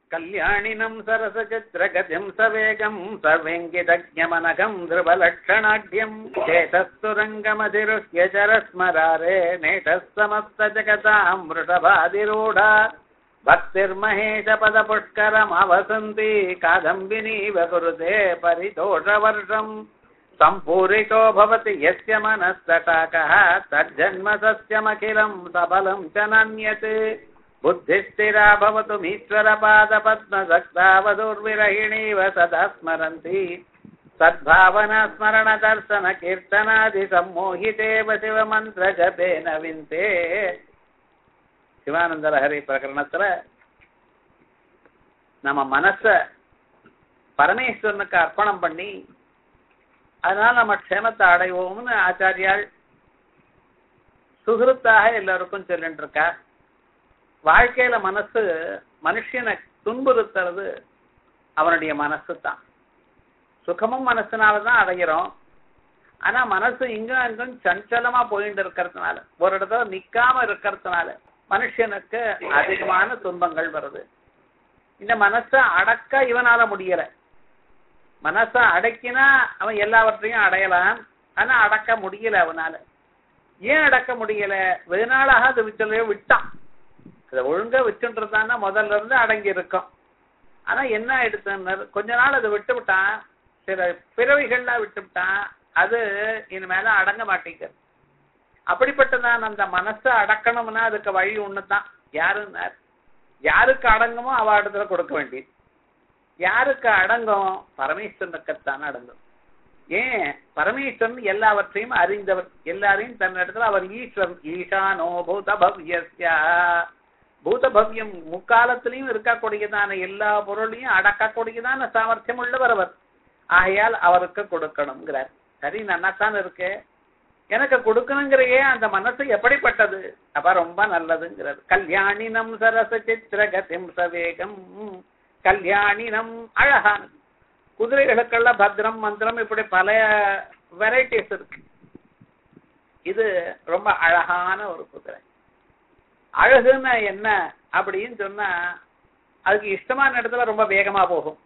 கல்யாணினம் சரசச்சித்திரகதிம் சவேகம் சர்வேங்கிதஜமனகம் திருபலட்சணாட்யம் சேதஸ்துரங்கமதிருஹ்ய சரஸ்மராரே நேஷஸ்தமஸ்த ஜகதாம் ருஷபாதிரூடா பக்திர்மகேஷ பத புஷ்கரம் அவசந்தி காதம்பினீவ குருதே பரிதோஷவர்ஷம் सम्पूरितो भवति यस्य मनस्तटाकः तज्जन्म सस्यमखिलम् सबलम् च नान्यत् बुद्धिस्थिरा भवतुमीश्वरपादपद्मसक्तावधुर्विरहिणीव सदा स्मरन्ति सद्भावना स्मरण दर्शन कीर्तनादि सम्मोहितेव शिवमन्त्रजपेन विन्ते சிவானந்தலஹரி பிரகரணத்துல நம்ம மனச பரமேஸ்வரனுக்கு அர்ப்பணம் பண்ணி அதனால நம்ம க்ஷேமத்தை அடைவோம்னு ஆச்சாரியால் சுகிருத்தாக எல்லாருக்கும் சொல்லிட்டு இருக்கா வாழ்க்கையில மனசு மனுஷனை துன்புறுத்துறது அவனுடைய மனசு தான் சுகமும் மனசுனாலதான் அடைகிறோம் ஆனா மனசு இங்கும் அங்கும் சஞ்சலமா போயிட்டு இருக்கிறதுனால ஒரு இடத்துல நிக்காம இருக்கிறதுனால மனுஷனுக்கு அதிகமான துன்பங்கள் வருது இந்த மனசை அடக்க இவனால முடியல மனசை அடக்கினா அவன் எல்லாவற்றையும் அடையலாம் ஆனா அடக்க முடியல அவனால ஏன் அடக்க முடியல வெகு நாளாக அது விச்சலையோ விட்டான் அதை ஒழுங்கா வச்சுன்றதான்னா முதல்ல இருந்து அடங்கி இருக்கும் ஆனா என்ன எடுத்து கொஞ்ச நாள் அதை விட்டு விட்டான் சில பிறவிகள்லாம் விட்டு விட்டான் அது இனிமேல அடங்க மாட்டேங்குது அப்படிப்பட்டதான் அந்த மனசை அடக்கணும்னா அதுக்கு வழி ஒண்ணுதான் யாருன்னார் யாருக்கு அடங்குமோ அவ இடத்துல கொடுக்க வேண்டியது யாருக்கு அடங்கும் பரமேஸ்வரனுக்குத்தான் அடங்கும் ஏன் பரமேஸ்வரன் எல்லாவற்றையும் அறிந்தவர் எல்லாரையும் தன்னிடத்துல அவர் ஈஸ்வரன் ஈசானோ பூத பவ்யஸ்யா பூத பவ்யம் முக்காலத்திலையும் இருக்கக்கூடியதான எல்லா பொருளையும் அடக்கக்கூடியதான சாமர்த்தியம் உள்ளவர் அவர் ஆகையால் அவருக்கு கொடுக்கணுங்கிறார் சரி நன்னாத்தான் இருக்கு எனக்கு கொடுக்கணுங்கிறையே அந்த மனசு எப்படிப்பட்டது அப்ப ரொம்ப நல்லதுங்கிறார் கல்யாணினம் சரச சித்திர கதிம் சவேகம் கல்யாணினம் அழகானது குதிரைகளுக்கெல்லாம் பத்ரம் மந்திரம் இப்படி பல வெரைட்டிஸ் இருக்கு இது ரொம்ப அழகான ஒரு குதிரை அழகுன்னா என்ன அப்படின்னு சொன்னா அதுக்கு இஷ்டமான இடத்துல ரொம்ப வேகமா போகும்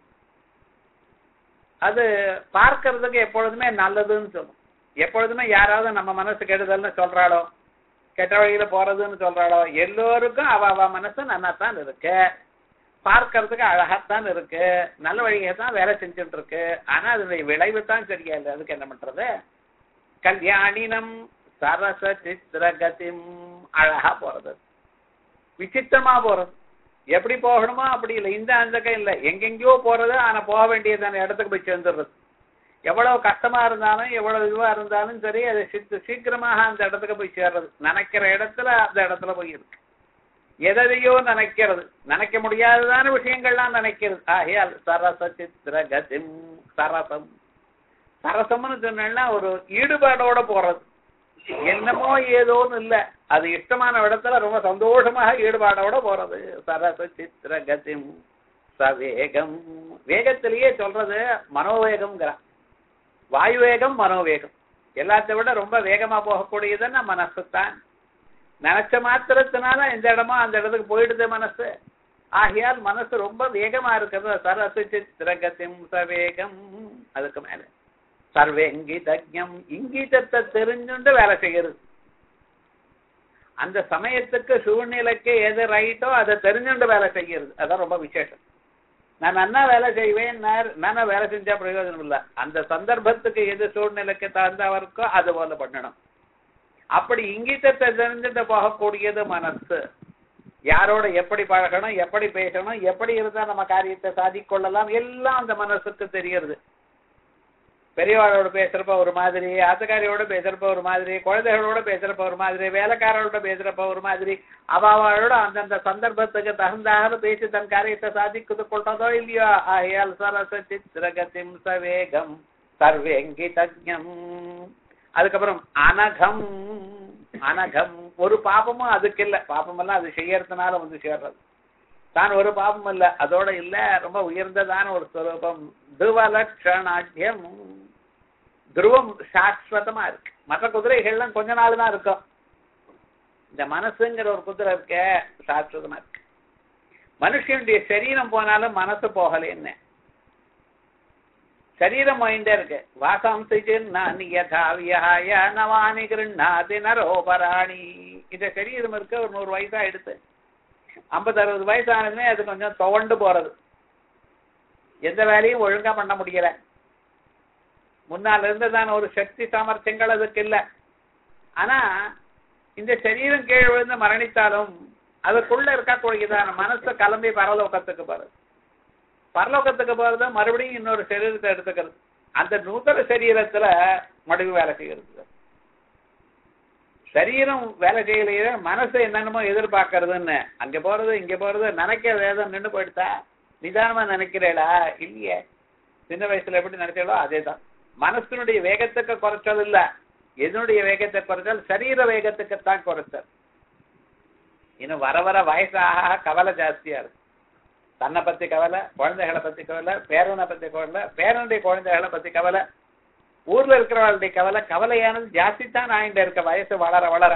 அது பார்க்கறதுக்கு எப்பொழுதுமே நல்லதுன்னு சொல்லும் எப்பொழுதுமே யாராவது நம்ம மனசு கெடுதல்னு சொல்றாளோ கெட்ட வழியில போறதுன்னு சொல்றாளோ எல்லோருக்கும் அவ அவ மனசு நன்னாத்தான் இருக்கு பார்க்கறதுக்கு அழகாத்தான் இருக்கு நல்ல வழியை தான் வேலை செஞ்சுட்டு இருக்கு ஆனா அதனுடைய விளைவு தான் சரியா இல்லை அதுக்கு என்ன பண்றது கல்யாணினம் சரச சித்திரகதிம் அழகா போறது விசித்திரமா போறது எப்படி போகணுமோ அப்படி இல்லை இந்த அந்த கை இல்லை எங்கெங்கயோ போறது ஆனா போக வேண்டியதான இடத்துக்கு போய் சேர்ந்துடுறது எவ்வளவு கஷ்டமா இருந்தாலும் எவ்வளவு இதுவா இருந்தாலும் சரி அது சீக்கிரமாக அந்த இடத்துக்கு போய் சேர்றது நினைக்கிற இடத்துல அந்த இடத்துல போய் இருக்கு எதையோ நினைக்கிறது நினைக்க முடியாததான விஷயங்கள்லாம் நினைக்கிறது ஆகையால் சரச சித்திர கதிம் சரசம் சரசம்னு சொன்னா ஒரு ஈடுபாடோட போறது என்னமோ ஏதோன்னு இல்ல அது இஷ்டமான இடத்துல ரொம்ப சந்தோஷமாக ஈடுபாடோட போறது சரச சித்திர கதிம் சவேகம் வேகத்திலேயே சொல்றது மனோவேகம்ங்கிறான் வாயுவேகம் மனோவேகம் எல்லாத்த விட ரொம்ப வேகமா போகக்கூடியதுன்னா மனசு தான் நினைச்ச மாத்திரத்தினால இந்த இடமோ அந்த இடத்துக்கு போயிடுது மனசு ஆகையால் மனசு ரொம்ப வேகமா இருக்கிறது சரசு சித்திரகத்திம் சவேகம் அதுக்கு மேல சர்வேங்கிதஜம் இங்கீதத்தை தெரிஞ்சுண்டு வேலை செய்யறது அந்த சமயத்துக்கு சூழ்நிலைக்கு எது ரைட்டோ அதை தெரிஞ்சுண்டு வேலை செய்யறது அதான் ரொம்ப விசேஷம் நான் நன்னா வேலை செய்வேன் நானா வேலை செஞ்சா பிரயோஜனம் இல்லை அந்த சந்தர்ப்பத்துக்கு எது சூழ்நிலைக்கு தகுந்தவருக்கோ அது போல பண்ணணும் அப்படி இங்கிதத்தை தெரிஞ்சுட்டு போகக்கூடியது மனசு யாரோட எப்படி பழகணும் எப்படி பேசணும் எப்படி இருந்தா நம்ம காரியத்தை சாதிக்கொள்ளலாம் எல்லாம் அந்த மனசுக்கு தெரியறது பெரியவாளோட பேசுறப்ப ஒரு மாதிரி ஆத்துக்காரியோட பேசுறப்ப ஒரு மாதிரி குழந்தைகளோட பேசுறப்ப ஒரு மாதிரி வேலைக்காரரோட பேசுறப்ப ஒரு மாதிரி அவாவோட அந்தந்த சந்தர்ப்பத்துக்கு தகுந்தாக பேசி தன் காரியத்தை சாதிக்குது கொள்றதோ இல்லையோ ஆயால் சரச சித்திரகதிம் சவேகம் சர்வேங்கி தஜம் அதுக்கப்புறம் அனகம் அனகம் ஒரு பாபமும் அதுக்கு இல்ல பாபம் எல்லாம் அது செய்யறதுனால வந்து சேர்றது தான் ஒரு பாபம் இல்ல அதோட இல்ல ரொம்ப உயர்ந்ததான ஒரு ஸ்வரூபம் துவலட்சணாட்யம் துருவம் சாஸ்வதமா இருக்கு மற்ற குதிரைகள்லாம் கொஞ்ச நாள் தான் இருக்கும் இந்த மனசுங்கிற ஒரு குதிரை இருக்க சாஸ்வதமா இருக்கு மனுஷனுடைய சரீரம் போனாலும் மனசு போகலேன்னு சரீரம் வாய்ந்தே இருக்கு வாசாம்சி சின்னானி யதா விஹாய நவானி கிருண்ணாதி நரோபராணி இந்த சரீரம் இருக்க ஒரு நூறு வயசா எடுத்து ஐம்பது அறுபது வயசு ஆனதுமே அது கொஞ்சம் துவண்டு போறது எந்த வேலையும் ஒழுங்கா பண்ண முடியல முன்னால இருந்ததான ஒரு சக்தி சாமர்த்தியங்கள் அதுக்கு இல்ல ஆனா இந்த சரீரம் கீழ் விழுந்து மரணித்தாலும் அதுக்குள்ள இருக்கக்கூடியதான மனசு கிளம்பி பரலோகத்துக்கு போறது பரலோகத்துக்கு போறது மறுபடியும் இன்னொரு சரீரத்தை எடுத்துக்கிறது அந்த நூத்தன சரீரத்துல மறுபடியும் வேலை செய்கிறது சரீரம் வேலை செய்யலையே மனசு என்னென்னமோ எதிர்பார்க்கறதுன்னு அங்க போறது இங்க போறது நினைக்க வேதம் நின்று போயிடுதா நிதானமா நினைக்கிறேடா இல்லையே சின்ன வயசுல எப்படி நினைச்சாலோ அதேதான் மனசனுடைய வேகத்துக்கு குறைச்சல் இல்ல எதனுடைய வேகத்தை குறைச்சல் சரீர வேகத்துக்குத்தான் குறைச்சல் இன்னும் வர வர வயசாக கவலை ஜாஸ்தியா இருக்கு தன்னை பத்தி கவலை குழந்தைகளை பத்தி கவலை பேரனை பத்தி கவலை பேரனுடைய குழந்தைகளை பத்தி கவலை ஊர்ல இருக்கிறவர்களுடைய கவலை கவலையானது ஜாஸ்தி தான் ஆயிட்டு இருக்க வயசு வளர வளர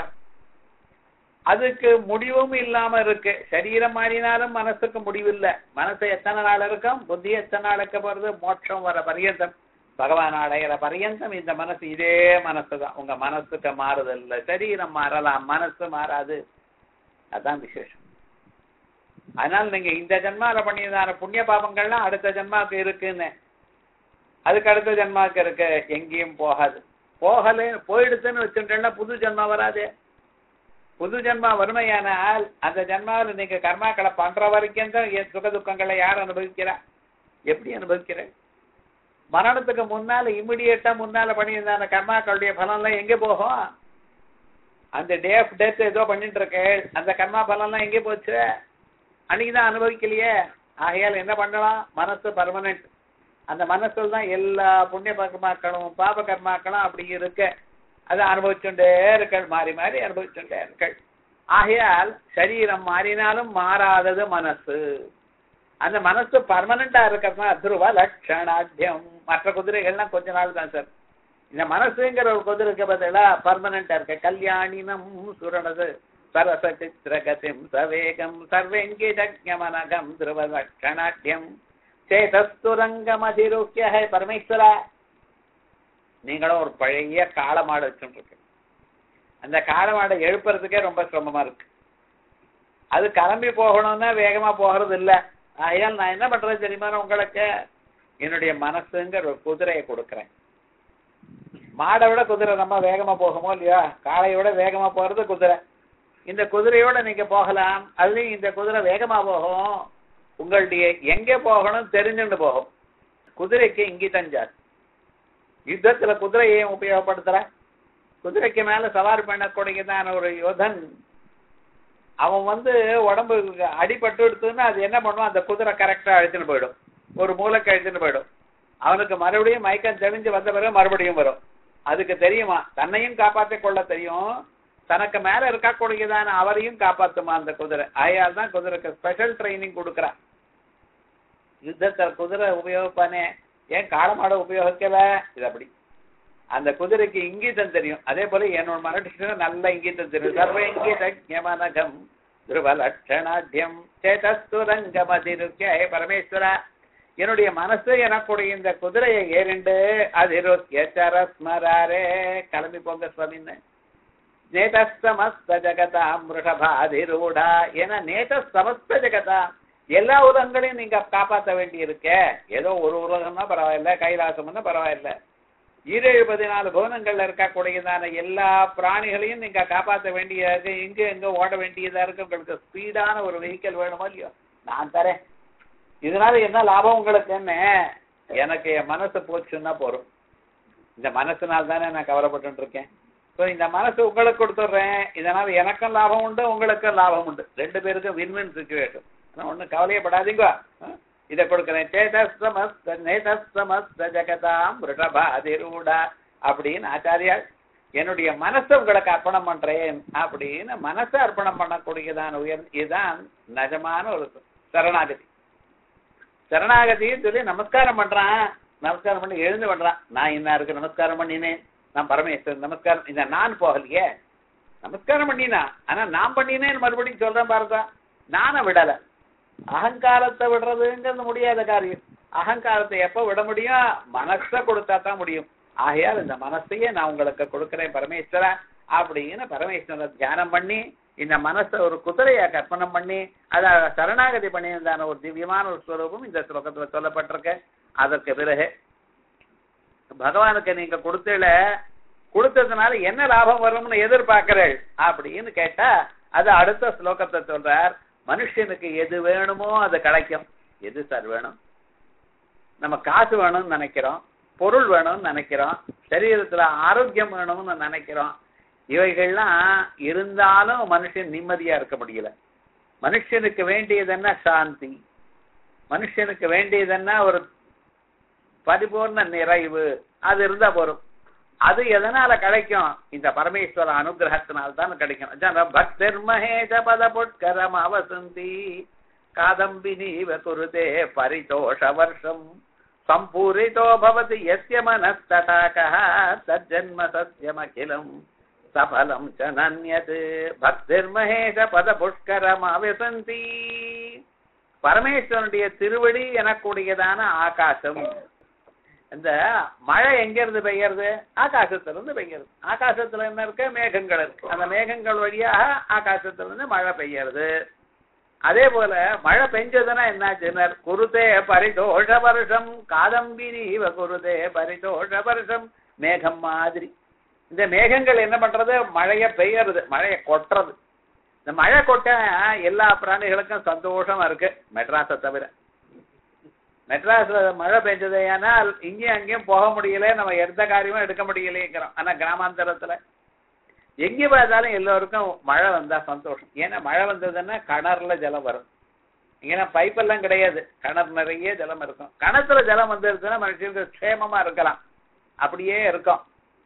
அதுக்கு முடிவும் இல்லாம இருக்கு சரீரம் மாறினாலும் மனசுக்கு முடிவு இல்ல மனசு எத்தனை நாள் இருக்கும் புத்தி எத்தனை நாள் இருக்க போறது மோட்சம் வர பரியந்தம் பகவான் அடையிற பரியந்தம் இந்த மனசு இதே மனசு தான் உங்க மனசுக்கு மாறுதல் இல்ல சரீரம் மாறலாம் மனசு மாறாது அதான் விசேஷம் அதனால நீங்க இந்த ஜென்மால பண்ணியதான புண்ணிய பாபங்கள்லாம் அடுத்த ஜென்மாவுக்கு இருக்குன்னு அதுக்கு அடுத்த ஜென்மாவுக்கு இருக்கு எங்கேயும் போகாது போகல போயிடுச்சுன்னு வச்சுட்டேன்னா புது ஜென்மா வராதே புது ஜென்மா வறுமையானால் அந்த ஜென்மாவில் நீங்க கர்மாக்களை பண்ற வரைக்கும் தான் என் சுக துக்கங்களை யார் அனுபவிக்கிறா எப்படி அனுபவிக்கிற மரணத்துக்கு முன்னால இமிடியேட்டா முன்னால பண்ணியிருந்தான கர்மாக்களுடைய பலன்லாம் எங்க போகும் அந்த டே ஆஃப் டெத் ஏதோ பண்ணிட்டு இருக்கு அந்த கர்மா பலன்லாம் எங்கே போச்சு அன்னைக்கு தான் அனுபவிக்கலையே ஆகையால் என்ன பண்ணலாம் மனசு பர்மனன்ட் அந்த மனசுல தான் எல்லா புண்ணிய கர்மாக்களும் பாப கர்மாக்களும் அப்படி இருக்கு அதை அனுபவிச்சுட்டே இருக்க மாறி மாறி அனுபவிச்சுட்டே இருக்க ஆகையால் சரீரம் மாறினாலும் மாறாதது மனசு அந்த மனசு பர்மனண்டா இருக்கிறதுனா துருவ லட்சணாத்தியம் மற்ற குதிரைகள்லாம் கொஞ்ச நாள் தான் சார் இந்த மனசுங்கிற ஒரு குதிரைக்கு பதிலா பர்மனண்டா இருக்க கல்யாணினம் சுரணது சரச சித்திரகதிம் சவேகம் சர்வெங்கிடமனகம் துருவ லட்சணாத்தியம் சேதஸ்துரங்கமதிருக்கிய ஹே பரமேஸ்வரா நீங்களும் ஒரு பழைய காளமாடு வச்சுட்டு அந்த காளமாடை எழுப்புறதுக்கே ரொம்ப சிரமமா இருக்கு அது கிளம்பி போகணும்னா வேகமா போகிறது இல்ல ஆகையால் நான் என்ன பண்றது தெரியுமா உங்களுக்கு என்னுடைய மனசுங்கிற ஒரு குதிரையை கொடுக்குறேன் மாடை விட குதிரை நம்ம வேகமா போகுமோ இல்லையா காளையை விட வேகமா போறது குதிரை இந்த குதிரையோட நீங்க போகலாம் அதுலயும் இந்த குதிரை வேகமா போகும் உங்களுடைய எங்க போகணும் தெரிஞ்சுட்டு போகும் குதிரைக்கு இங்கிதம் ஜாஸ்தி யுத்தத்துல குதிரையை உபயோகப்படுத்துற குதிரைக்கு மேல சவாரி பண்ணக்கூடியதான ஒரு யோதன் அவன் வந்து உடம்பு அடிபட்டு எடுத்துன்னா அது என்ன பண்ணுவான் அந்த குதிரை கரெக்டா அழிச்சுன்னு போயிடும் ஒரு மூளைக்கு அழிச்சுன்னு போயிடும் அவனுக்கு மறுபடியும் மயக்கம் தெளிஞ்சு வந்த பிறகு மறுபடியும் வரும் அதுக்கு தெரியுமா தன்னையும் காப்பாற்றிக் கொள்ள தெரியும் தனக்கு மேல இருக்கக்கூடியதான அவரையும் காப்பாத்துமா அந்த குதிரை ஆயால் தான் குதிரைக்கு ஸ்பெஷல் ட்ரைனிங் கொடுக்குறா யுத்தத்துல குதிரை உபயோகிப்பானே ஏன் காளமாட உபயோகிக்கல இது அப்படி அந்த குதிரைக்கு இங்கீதம் தெரியும் அதே போல என்னோட மரட்டு நல்ல இங்கீதம் தெரியும் சர்வ இங்கீத ஞமனகம் துருவ லட்சணாத்தியம் சேதஸ்துரங்கமதிருக்கிய ஹே பரமேஸ்வரா என்னுடைய மனசு எனக்குடைய இந்த குதிரையை ஏறிண்டு அதிருக்கிய சரஸ்மராரே கிளம்பி போங்க சுவாமின்னு நேதஸ்தமஸ்த ஜகதாம் ரிஷபாதிரூடா என நேத சமஸ்த ஜகதா எல்லா உலகங்களையும் நீங்க காப்பாற்ற வேண்டி இருக்க ஏதோ ஒரு உலகம்னா பரவாயில்ல கைலாசம்னா பரவாயில்ல ஈரேழு பதினாலு புவனங்கள்ல இருக்கக்கூடியதான எல்லா பிராணிகளையும் நீங்க காப்பாற்ற வேண்டியது எங்க எங்க ஓட வேண்டியதா இருக்கு உங்களுக்கு ஸ்பீடான ஒரு வெஹிக்கல் வேணுமோ இல்லையோ நான் தரேன் இதனால என்ன லாபம் உங்களுக்கு என்ன எனக்கு என் மனசு போச்சுன்னா போறோம் இந்த மனசுனால தானே நான் கவலைப்பட்டு இருக்கேன் ஸோ இந்த மனசு உங்களுக்கு கொடுத்துட்றேன் இதனால எனக்கும் லாபம் உண்டு உங்களுக்கும் லாபம் உண்டு ரெண்டு பேருக்கும் வின்-வின் சுச்சுவேஷன் ஒன்றும் கவலையப்படாதீங்க இதை கொடுக்குறேன் சேதஸ்தமஸ்த நேதஸ்தமஸ்த ஜெகதாம் ரிஷபாதிரூடா அப்படின்னு ஆச்சாரியால் என்னுடைய மனசை உங்களுக்கு அர்ப்பணம் பண்றேன் அப்படின்னு மனசை அர்ப்பணம் பண்ணக்கூடியதான உயர் இதுதான் நிஜமான ஒரு சரணாகதி சரணாகதின்னு சொல்லி நமஸ்காரம் பண்றான் நமஸ்காரம் பண்ணி எழுந்து பண்றான் நான் இன்னாருக்கு நமஸ்காரம் பண்ணினேன் நான் பரமேஸ்வரன் நமஸ்காரம் இந்த நான் போகலையே நமஸ்காரம் பண்ணினா ஆனா நான் பண்ணினேன் மறுபடியும் சொல்றேன் பாருதா நானை விடல அகங்காரத்தை விடுறதுங்கிறது முடியாத காரியம் அகங்காரத்தை எப்ப விட முடியும் மனசை கொடுத்தா தான் முடியும் ஆகையால் இந்த மனசையே நான் உங்களுக்கு கொடுக்கிறேன் பரமேஸ்வரா அப்படின்னு பரமேஸ்வரனை தியானம் பண்ணி இந்த மனசை ஒரு குதிரையா கற்பனை பண்ணி அத சரணாகதி பண்ணியிருந்தான ஒரு திவ்யமான ஒரு ஸ்வரூபம் இந்த ஸ்லோகத்துல சொல்லப்பட்டிருக்கு அதற்கு பிறகு பகவானுக்கு நீங்க கொடுத்தல கொடுத்ததுனால என்ன லாபம் வரும்னு எதிர்பார்க்கிறேள் அப்படின்னு கேட்டா அது அடுத்த ஸ்லோகத்தை சொல்றார் மனுஷனுக்கு எது வேணுமோ அது கிடைக்கும் எது சார் வேணும் நம்ம காசு வேணும்னு நினைக்கிறோம் பொருள் வேணும்னு நினைக்கிறோம் சரீரத்துல ஆரோக்கியம் வேணும்னு நினைக்கிறோம் இவைகள்லாம் இருந்தாலும் மனுஷன் நிம்மதியா இருக்க முடியல மனுஷனுக்கு வேண்டியது என்ன சாந்தி மனுஷனுக்கு வேண்டியது என்ன ஒரு பரிபூர்ண நிறைவு அது இருந்தா போரும் அது எதனால கிடைக்கும் இந்த பரமேஸ்வர அனுகிரகத்தினால் தான் கிடைக்கும் ஜன பக்தர் மகேஷ பத புட்கரம் அவசந்தி காதம்பினீவ குருதே பரிதோஷ வருஷம் சம்பூரிதோ பவதி யஸ்ய மனஸ்தடாகः தஜ்ஜன்ம சத்யமகிலம் சபலம் ச நன்யத் பக்திர் மகேஷ பத புஷ்கரம் அவசந்தி பரமேஸ்வரனுடைய திருவடி எனக்கூடியதான ஆகாசம் இந்த மழை எங்க இருந்து பெய்யறது ஆகாசத்துல இருந்து பெய்யறது ஆகாசத்துல என்ன இருக்கு மேகங்கள் இருக்கு அந்த மேகங்கள் வழியாக ஆகாசத்துல இருந்து மழை பெய்யறது அதே போல மழை பெஞ்சதுன்னா என்னாச்சுன்னா குருதே பரிதோஷ வருஷம் காதம்பினி இவ குருதே பரிதோஷ வருஷம் மேகம் மாதிரி இந்த மேகங்கள் என்ன பண்றது மழைய பெய்யறது மழைய கொட்டுறது இந்த மழை கொட்ட எல்லா பிராணிகளுக்கும் சந்தோஷமா இருக்கு மெட்ராஸை தவிர மெட்ராஸ்ல மழை பெஞ்சது ஏனால் இங்கேயும் அங்கேயும் போக முடியல நம்ம எந்த காரியமும் எடுக்க முடியலைங்கிறோம் ஆனா கிராமாந்தரத்துல எங்க பார்த்தாலும் எல்லோருக்கும் மழை வந்தா சந்தோஷம் ஏன்னா மழை வந்ததுன்னா கிணறுல ஜலம் வரும் இங்கன்னா பைப் எல்லாம் கிடையாது கிணறு நிறைய ஜலம் இருக்கும் கிணத்துல ஜலம் வந்துருச்சுன்னா மனுஷனுக்கு க்ஷேமமா இருக்கலாம் அப்படியே இருக்கும்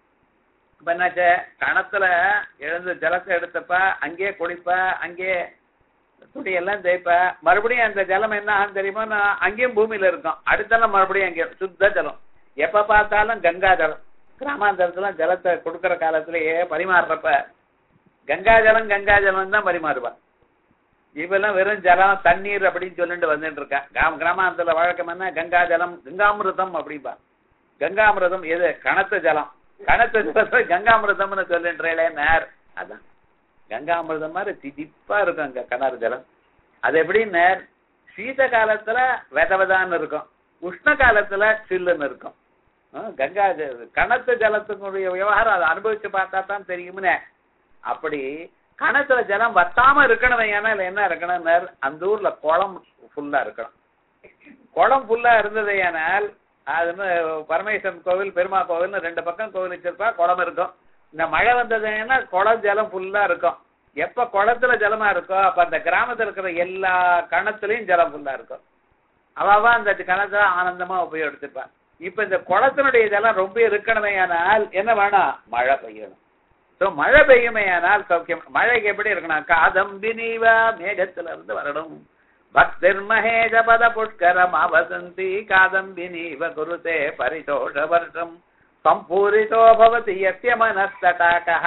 இப்ப என்னாச்சு கிணத்துல எழுந்து ஜலத்தை எடுத்தப்ப அங்கேயே குடிப்ப அங்கேயே துணி எல்லாம் தேய்ப்ப மறுபடியும் அந்த ஜலம் என்ன ஆகும் தெரியுமா நான் அங்கேயும் பூமியில இருக்கும் அடுத்தெல்லாம் மறுபடியும் அங்கே சுத்த ஜலம் எப்ப பார்த்தாலும் கங்கா ஜலம் கிராமாந்தரத்துல ஜலத்தை கொடுக்கிற காலத்திலேயே பரிமாறுறப்ப கங்கா ஜலம் கங்கா ஜலம் தான் பரிமாறுவா இப்பெல்லாம் வெறும் ஜலம் தண்ணீர் அப்படின்னு சொல்லிட்டு வந்துட்டு இருக்கா கிராம கிராமாந்தரத்துல வழக்கம் என்ன கங்கா ஜலம் கங்காமிருதம் அப்படின்பா கங்காமிருதம் எது கணத்து ஜலம் கணத்து ஜலத்துல கங்காமிருதம்னு சொல்லின்றே நேர் அதான் கங்காமிர்தம் மாதிரி திதிப்பா இருக்கும் அங்க கிணறு ஜலம் அது எப்படின்னு சீத காலத்துல வெத வெதான்னு இருக்கும் உஷ்ண காலத்துல சில்லுன்னு இருக்கும் ஆஹ் கங்கா ஜ- கணத்து ஜலத்தினுடைய விவகாரம் அதை அனுபவிச்சு பார்த்தா தான் தெரியும்னே அப்படி கணத்துல ஜலம் வத்தாம இருக்கணும் ஏன்னா என்ன இருக்கணும் அந்த ஊர்ல குளம் ஃபுல்லா இருக்கணும் குளம் ஃபுல்லா இருந்தது ஏனால் அது வந்து பரமேஸ்வரன் கோவில் பெருமா கோவில்னு ரெண்டு பக்கம் கோவில் வச்சிருப்பா குளம் இருக்கும் இந்த மழை வந்ததுன்னா குளம் ஜலம் ஃபுல்லா இருக்கும் எப்ப குளத்துல ஜலமா இருக்கோ அப்ப அந்த கிராமத்துல இருக்கிற எல்லா கணத்துலயும் ஜலம் ஃபுல்லா இருக்கும் அவாவா அந்த கணத்தை ஆனந்தமா உபயோகிச்சிருப்பான் இப்ப இந்த குளத்தினுடைய ஜலம் ரொம்ப இருக்கணுமே ஆனால் என்ன வேணும் மழை பெய்யணும் சோ மழை பெய்யுமே ஆனால் சௌக்கியம் மழைக்கு எப்படி இருக்கணும் காதம்பினீவா மேகத்துல இருந்து வரணும் பக்திர் மகேஜ பத புஷ்கரம் அவசந்தி காதம்பினீவ குருதே பரிதோஷ வருஷம் சம்பூரிதோ பவதி யஸ்ய மனஸ்தடாகः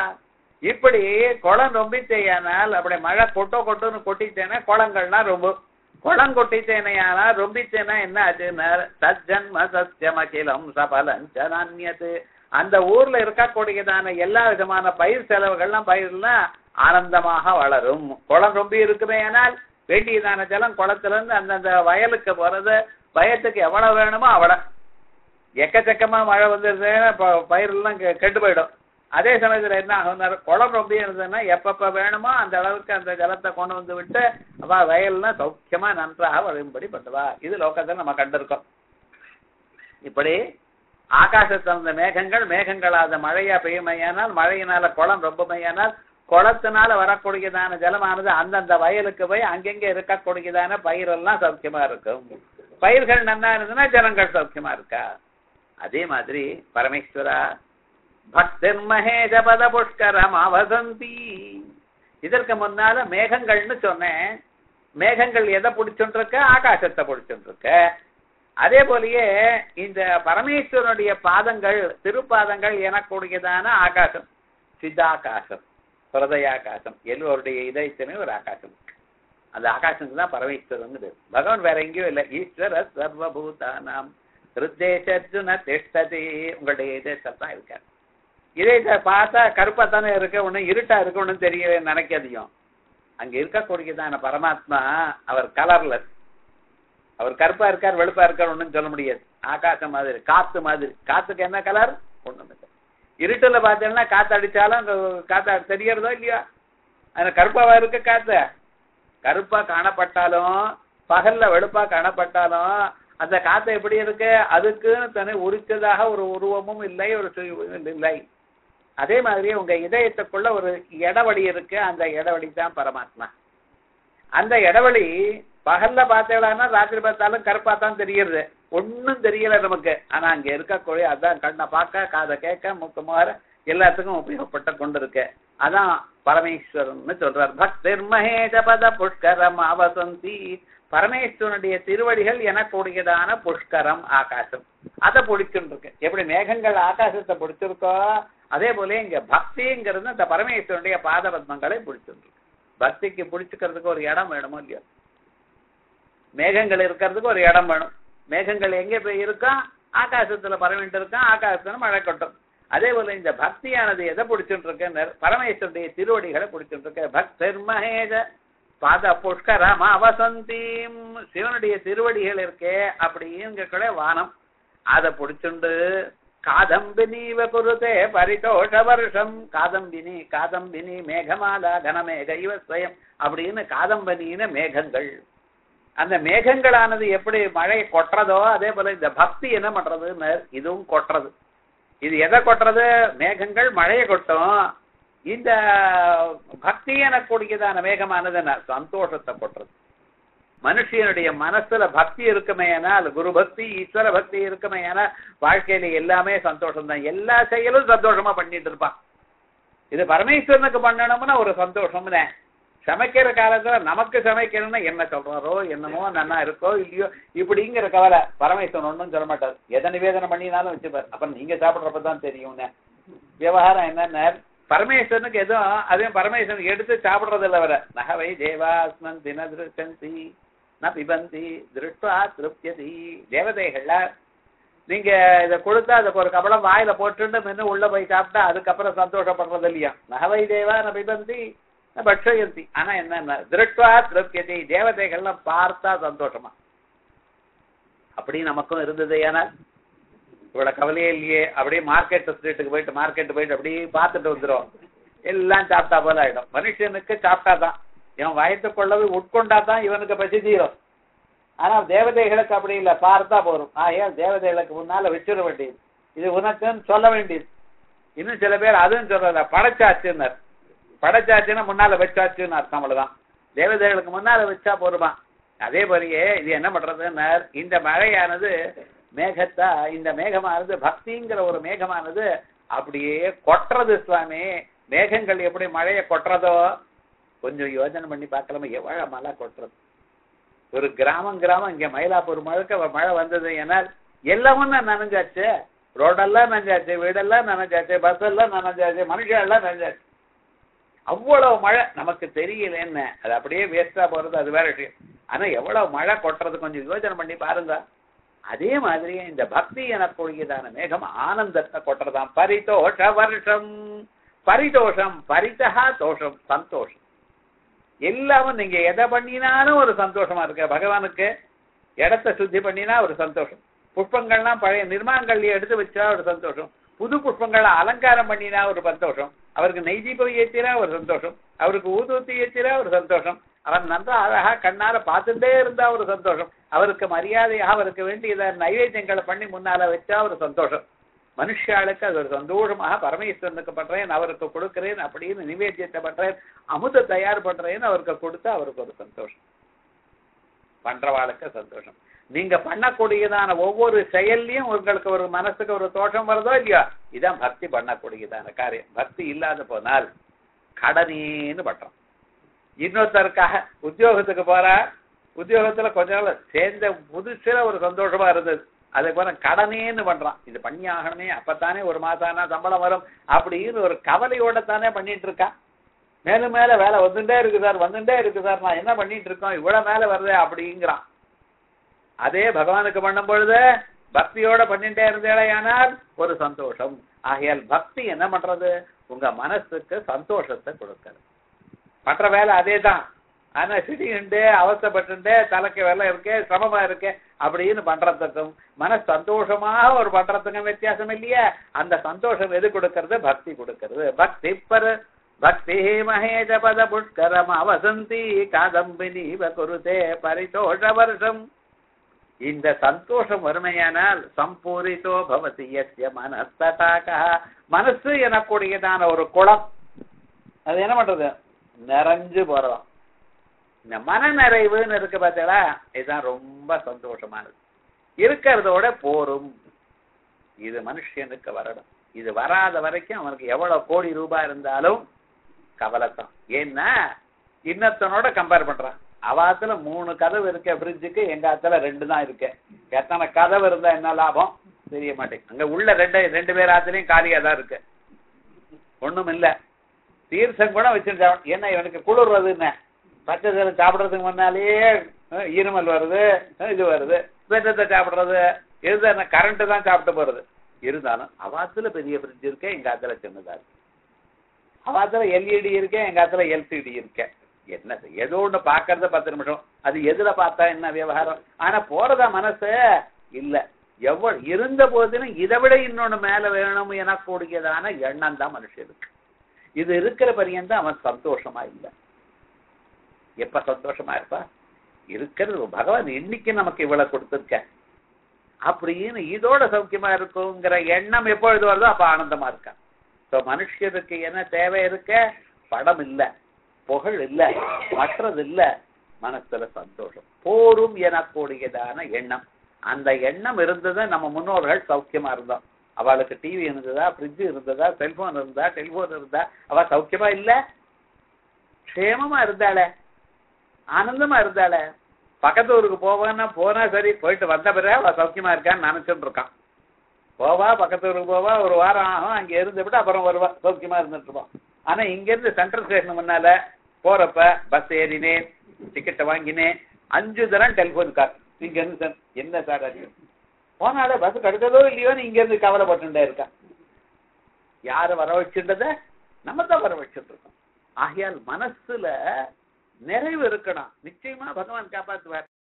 இப்படி குளம் ரொம்பித்தேயானால் அப்படி மழை கொட்டோ கொட்டோன்னு கொட்டித்தேனா குளங்கள்லாம் ரொம்ப குளம் கொட்டித்தேனையானா ரொம்பித்தேனா என்ன ஆச்சுன்னா சஜ்ஜன்ம சத்தியம் அகிலம் சபலஞ்ச நானியது அந்த ஊர்ல இருக்கக்கூடியதான எல்லா விதமான பயிர் செலவுகள்லாம் பயிர்லாம் ஆனந்தமாக வளரும் குளம் ரொம்ப இருக்குமே ஆனால் வேண்டியதான ஜலம் குளத்துல இருந்து அந்தந்த வயலுக்கு போறது வயத்துக்கு எவ்வளவு வேணுமோ அவ்வளவு எக்கச்சக்கமா மழை வந்துருதுன்னா ப- பயிரெல்லாம் கெ- கெட்டு போயிடும் அதே சமயத்துல என்ன ஆகும் குளம் ரொம்ப இருந்ததுன்னா எப்பப்ப வேணுமோ அந்த அளவுக்கு அந்த ஜலத்தை கொண்டு வந்து விட்டு அவ வயல்லாம் சௌக்கியமா நன்றாக வரும்படி பண்ணுவா இது லோகத்துல நம்ம கண்டிருக்கோம் இப்படி ஆகாசத்தில் அந்த மேகங்கள் மேகங்களாத மழையா பெய்யுமையானால் மழையினால குளம் ரொம்பமையானால் குளத்தினால வரக்கூடியதான ஜலமானது அந்தந்த வயலுக்கு போய் அங்கங்க இருக்கக்கூடியதான பயிரெல்லாம் சௌக்கியமா இருக்கும் பயிர்கள் நன்னா இருந்ததுன்னா ஜனங்கள் சௌக்கியமா இருக்கா அதே மாதிரி பரமேஸ்வரா பக்தர் மகேஜ பத புஷ்கரம் அவசந்தி இதற்கு முன்னால மேகங்கள்னு சொன்னேன் மேகங்கள் எதை பிடிச்சுருக்க ஆகாசத்தை பிடிச்சுருக்க அதே போலயே இந்த பரமேஸ்வரனுடைய பாதங்கள் திருப்பாதங்கள் எனக்கூடியதான ஆகாசம் சித்தாகாசம் ஹிருதயாகாசம் எல்லோருடைய இதயத்திலும் ஒரு ஆகாசம் இருக்கு. அந்த ஆகாசத்துக்கு தான் பரமேஸ்வரன் பகவான் வேற எங்கேயும் இல்லை ஈஸ்வர சர்வபூதானாம் ஹிருத்தேஷர்ஜுன திஷ்டதி உங்களுடைய இதயத்தில் தான் இருக்கார் இதயத்தை பார்த்தா கருப்பா தானே இருக்கு ஒன்றும் இருட்டா இருக்கு ஒன்றும் தெரியவே நினைக்காதையும் அங்க இருக்கக்கூடியதான பரமாத்மா அவர் கலர்லெஸ் அவர் கருப்பா இருக்கார் வெளுப்பா இருக்கார் ஒன்றும் சொல்ல முடியாது ஆகாசம் மாதிரி காத்து மாதிரி காத்துக்கு என்ன கலர் ஒண்ணும் இல்லை இருட்டுல பார்த்தீங்கன்னா காத்து அடிச்சாலும் அங்க காத்தா தெரியறதோ இல்லையா அந்த கருப்பாவா இருக்க காத்து கருப்பா காணப்பட்டாலும் பகல்ல வெளுப்பா காணப்பட்டாலும் அந்த காத்து எப்படி இருக்கு அதுக்குன்னு தனி உரிச்சதாக ஒரு உருவமும் இல்லை ஒரு சுயமும் இல்லை அதே மாதிரி உங்க இதயத்துக்குள்ள ஒரு இடவழி இருக்கு அந்த இடவழி தான் பரமாத்மா அந்த இடவழி பகல்ல பார்த்தேன்னா ராத்திரி பார்த்தாலும் கருப்பா தான் தெரியுது ஒண்ணும் தெரியல நமக்கு ஆனா அங்க இருக்கக்கூடிய அதான் கண்ணை பார்க்க காதை கேட்க மூக்கு மாற எல்லாத்துக்கும் உபயோகப்பட்ட கொண்டு இருக்கு அதான் பரமேஸ்வரன் சொல்றார் பக்திர் மகேஷ பத புஷ்கரம் அவசந்தி பரமேஸ்வரனுடைய திருவடிகள் எனக்கூடியதான புஷ்கரம் ஆகாசம் அதை பிடிச்சுட்டு இருக்கு எப்படி மேகங்கள் ஆகாசத்தை பிடிச்சிருக்கோ அதே போல இங்க பக்திங்கிறது இந்த பரமேஸ்வரனுடைய பாத பத்மங்களை பிடிச்சிட்டு இருக்கு பக்திக்கு பிடிச்சுக்கிறதுக்கு ஒரு இடம் வேணுமோ இல்லையோ மேகங்கள் இருக்கிறதுக்கு ஒரு இடம் வேணும் மேகங்கள் எங்க போய் இருக்கா ஆகாசத்துல பரவிட்டு இருக்கா ஆகாசத்துல மழை கொட்டும் அதே போல இந்த பக்தியானது எதை பிடிச்சிட்டு இருக்கு பரமேஸ்வருடைய திருவடிகளை பிடிச்சிட்டு இருக்கு பக்தர் மகேஜ பாத புஷ்கரம் அவசந்தீம் சிவனுடைய திருவடிகள் இருக்கே அப்படிங்கிற வானம் அதை பிடிச்சுண்டு காதம்பினீவ குருதே பரிதோஷ வருஷம் காதம்பினி காதம்பினி மேகமாலா கனமேக இவ ஸ்வயம் அப்படின்னு காதம்பனின்னு மேகங்கள் அந்த மேகங்களானது எப்படி மழை கொட்டுறதோ அதே போல இந்த பக்தி என்ன பண்றதுன்னு இதுவும் கொட்டுறது இது எதை கொட்டுறது மேகங்கள் மழையை கொட்டும் இந்த பக்தி எனக்கூடியதான மேகமானது என்ன சந்தோஷத்தை கொட்டுறது மனுஷனுடைய மனசுல பக்தி இருக்குமேனால் குரு பக்தி ஈஸ்வர பக்தி இருக்குமேனால் வாழ்க்கையில எல்லாமே சந்தோஷம் தான் எல்லா செயலும் சந்தோஷமா பண்ணிட்டு இருப்பான் இது பரமேஸ்வரனுக்கு பண்ணணும்னா ஒரு சந்தோஷம்னே சமைக்கிற காலத்துல நமக்கு சமைக்கணும்னா என்ன சொல்றாரோ என்னமோ நன்னா இருக்கோ இல்லையோ இப்படிங்கிற கவலை பரமேஸ்வரன் ஒன்றும் சொல்ல மாட்டார் எதை நிவேதனம் பண்ணினாலும் வச்சுப்பார் அப்ப நீங்க சாப்பிடுறப்ப தான் தெரியும்னு விவகாரம் என்னன்னு பரமேஸ்வரனுக்கு எதுவும் அதையும் பரமேஸ்வரன் எடுத்து சாப்பிடுறது இல்லை வர நகவை தேவாஸ்மன் தினதிருச்சந்தி ந பிபந்தி திருஷ்டா திருப்தியதி தேவதைகள்ல நீங்க இதை கொடுத்தா அதுக்கு ஒரு கபலம் வாயில போட்டுட்டு மென்னு உள்ள போய் சாப்பிட்டா அதுக்கப்புறம் சந்தோஷப்படுறது இல்லையா நகவை தேவா ந பிபந்தி பக்ஷயந்தி ஆனா என்ன திருஷ்டா திருப்தியதி தேவதைகள்லாம் பார்த்தா சந்தோஷமா அப்படி நமக்கும் இருந்தது ஏன்னா இவ்வளவு கவலையே இல்லையே அப்படியே மார்க்கெட் ஸ்ட்ரீட்டுக்கு போயிட்டு மார்க்கெட் போயிட்டு அப்படியே பார்த்துட்டு வந்துடும் எல்லாம் சாப்பிட்டா போல ஆயிடும் மனுஷனுக்கு சாப்பிட்டா தான் இவன் வயத்துக்குள்ளது உட்கொண்டா தான் இவனுக்கு பசி தீரும் ஆனா தேவதைகளுக்கு அப்படி இல்லை பார்த்தா போதும் ஆ ஏன் தேவதைகளுக்கு முன்னால வச்சிட வேண்டியது இது உனக்குன்னு சொல்ல வேண்டியது இன்னும் சில பேர் அதுவும் சொல்றல படைச்சாச்சுன்னார் படைச்சாச்சுன்னா முன்னால வச்சாச்சுன்னு அர்த்தம் அவ்வளவுதான் தேவதைகளுக்கு முன்னால வச்சா போருமா அதே மாதிரியே இது என்ன பண்றதுன்னார் இந்த மழையானது மேகத்தா இந்த மேகமானது பக்திங்கிற ஒரு மேகமானது அப்படியே கொட்டுறது சுவாமி மேகங்கள் எப்படி மழையை கொட்டுறதோ கொஞ்சம் யோசனை பண்ணி பார்க்கலாமா எவ்வளவு மழை கொட்டுறது ஒரு கிராமம் கிராமம் இங்க மயிலாப்பூர் முழுக்க மழை வந்தது ஏன்னா எல்லாமும் தான் நனைஞ்சாச்சு ரோடெல்லாம் நனைஞ்சாச்சு வீடெல்லாம் நனைஞ்சாச்சு பஸ் எல்லாம் நனைஞ்சாச்சு மனுஷன் எல்லாம் நனைஞ்சாச்சு அவ்வளவு மழை நமக்கு தெரியல என்ன அது அப்படியே வேஸ்டா போறது அது வேற விஷயம் ஆனா எவ்வளவு மழை கொட்டுறது கொஞ்சம் யோசனை பண்ணி பாருங்க அதே மாதிரியே இந்த பக்தி எனக்கூடியதான மேகம் ஆனந்தத்தை கொட்டுறதாம் பரிதோஷ வருஷம் பரிதோஷம் பரிதா தோஷம் சந்தோஷம் எல்லாமும் நீங்க எதை பண்ணினாலும் ஒரு சந்தோஷமா இருக்கு பகவானுக்கு இடத்த சுத்தி பண்ணினா ஒரு சந்தோஷம் புஷ்பங்கள்லாம் பழைய நிர்மாங்கல்ய எடுத்து வச்சா ஒரு சந்தோஷம் புது புஷ்பங்களை அலங்காரம் பண்ணினா ஒரு சந்தோஷம் அவருக்கு நெய்தீபம் ஏற்றினா ஒரு சந்தோஷம் அவருக்கு ஊதுவத்தி ஏற்றினா ஒரு சந்தோஷம் அவர் நன்றா அழகா கண்ணால பார்த்துட்டே இருந்தா ஒரு சந்தோஷம் அவருக்கு மரியாதையாக அவருக்கு வேண்டியத நைவேத்தியங்களை பண்ணி முன்னால வச்சா ஒரு சந்தோஷம் மனுஷாளுக்கு அது ஒரு சந்தோஷமாக பரமேஸ்வரனுக்கு பண்றேன் அவருக்கு கொடுக்கிறேன் அப்படின்னு நிவேத்தியத்தை பண்றேன் அமுத தயார் பண்றேன்னு அவருக்கு கொடுத்தா அவருக்கு ஒரு சந்தோஷம் பண்றவாளுக்கு சந்தோஷம் நீங்க பண்ணக்கூடியதான ஒவ்வொரு செயல்லையும் உங்களுக்கு ஒரு மனசுக்கு ஒரு தோஷம் வருதோ இல்லையா இதான் பக்தி பண்ணக்கூடியதான காரியம் பக்தி இல்லாத போனால் கடனேன்னு பண்றோம் இன்னொருத்தருக்காக உத்தியோகத்துக்கு போறா உத்தியோகத்துல கொஞ்ச நாள் சேர்ந்த புதுசுல ஒரு சந்தோஷமா இருந்தது அதே போல கடனேன்னு பண்றான் இது பண்ணி ஆகணுமே அப்பத்தானே ஒரு மாசம் ஆனா சம்பளம் வரும் அப்படின்னு ஒரு கவலையோட தானே பண்ணிட்டு இருக்கான் மேலும் மேல வேலை வந்துட்டே இருக்கு சார் வந்துட்டே இருக்கு சார் நான் என்ன பண்ணிட்டு இருக்கோம் இவ்வளவு மேல வருது அப்படிங்கிறான் அதே பகவானுக்கு பண்ணும் பொழுது பக்தியோட பண்ணிட்டே இருந்தேடையானால் ஒரு சந்தோஷம் ஆகையால் பக்தி என்ன பண்றது உங்க மனசுக்கு சந்தோஷத்தை கொடுக்கிறது மற்ற வேலை அதே தான் ஆனா சிடிண்டு அவசப்பட்டு தலைக்கு வேலை இருக்கு சிரமமா இருக்கு அப்படின்னு பண்றதுக்கும் மன சந்தோஷமாக ஒரு பண்றதுக்கும் வித்தியாசம் இல்லையா அந்த சந்தோஷம் எது கொடுக்கறது பக்தி கொடுக்கறது பக்தி பர பக்தி மகேஜ பத புஷ்கரம் அவசந்தி காதம்பினி குருதே பரிதோஷ வருஷம் இந்த சந்தோஷம் வறுமையானால் சம்பூரித்தோ பவதி எஸ்ய மனஸ்தடாக மனசு எனக்கூடியதான ஒரு குளம் அது என்ன பண்றது நிறைஞ்சு போறதாம் இந்த மன நிறைவுன்னு இருக்கு பார்த்தீங்களா இதுதான் ரொம்ப சந்தோஷமானது இருக்கிறதோட போரும் இது மனுஷனுக்கு வரணும் இது வராத வரைக்கும் அவனுக்கு எவ்வளவு கோடி ரூபாய் இருந்தாலும் கவலைத்தான் ஏன்னா இன்னத்தனோட கம்பேர் பண்றான் அவாத்துல மூணு கதவு இருக்க ஃப்ரிட்ஜுக்கு எங்க ஆத்துல ரெண்டு தான் இருக்கு எத்தனை கதவு இருந்தா என்ன லாபம் தெரிய மாட்டேங்குது அங்க உள்ள ரெண்டு ரெண்டு பேர் ஆத்துலயும் காலியா தான் இருக்கு ஒண்ணும் இல்ல தீர்த்தம் கூட வச்சிருந்தா என்ன இவனுக்கு குளிர்றது என்ன பச்சை தலை சாப்பிடுறதுக்கு முன்னாலேயே அஹ், இருமல் வருது அஹ், இது வருது வெட்டத்தை சாப்பிடுறது எது கரண்ட் தான் சாப்பிட்டு போறது இருந்தாலும் அவாத்துல பெரிய ஃப்ரிட்ஜ் இருக்கு எங்க ஆத்துல சின்னதா இருக்கு அவாத்துல எல்இடி இருக்கு எங்க ஆத்துல எல்சிடி இருக்கு என்ன செய்ய? ஏதோ ஒண்ணு பாக்குறது பத்து நிமிஷம் அது எதுல பார்த்தா என்ன விவகாரம் ஆனா போறதா மனசு இல்ல எவ்வளவு இருந்த போதிலும் இதை விட இன்னொன்னு மேல வேணும் எனக்கூடியதான எண்ணம் தான் மனுஷனுக்கு இது இருக்கிற பரியந்தான் அவன் சந்தோஷமா இல்ல எப்ப சந்தோஷமா இருப்பா இருக்கிறது பகவான் இன்னைக்கு நமக்கு இவ்வளவு கொடுத்திருக்க அப்படின்னு இதோட சௌக்கியமா இருக்குங்கிற எண்ணம் எப்பொழுது வருதோ அப்ப ஆனந்தமா இருக்கா சோ மனுஷனுக்கு என்ன தேவை இருக்க படம் இல்ல புகழ் இல்ல மற்றது இல்ல மனசுல சந்தோஷம் போரும் எனக்கூடியதான எண்ணம் அந்த எண்ணம் இருந்தது நம்ம முன்னோர்கள் சௌக்கியமா இருந்தோம் அவளுக்கு டிவி இருந்ததா ஃப்ரிட்ஜ் இருந்ததா செல்போன் இருந்தா டெலிபோன் இருந்தா அவ சௌக்கியமா இல்ல க்ஷேமமா இருந்தாளே ஆனந்தமா இருந்தாளே பக்கத்து ஊருக்கு போவான்னா போனா சரி போயிட்டு வந்த பிறகு அவ சௌக்கியமா இருக்கான்னு நினைச்சுட்டு இருக்கான் போவா பக்கத்து ஊருக்கு போவா ஒரு வாரம் ஆகும் அங்க இருந்து விட்டு அப்புறம் வருவா சௌக்கியமா இருந்துட்டு இருப்பான் ஆனா இங்க இருந்து சென்ட்ரல் ஸ்டேஷன் முன்னால போறப்ப பஸ் ஏறினேன் டிக்கெட்டை வாங்கினேன் அஞ்சு தரம் டெலிபோன் கார் இங்க இருந்து சார் என்ன சார் அது போனால பஸ் கிடைச்சதோ இல்லையோ இங்க இருந்து கவலைப்பட்டுட்டே இருக்கா யாரு வர வச்சுட்டத நம்ம தான் வர வச்சுட்டு இருக்கோம் ஆகையால் மனசுல நிறைவு இருக்கணும் நிச்சயமா பகவான் காப்பாத்துவார்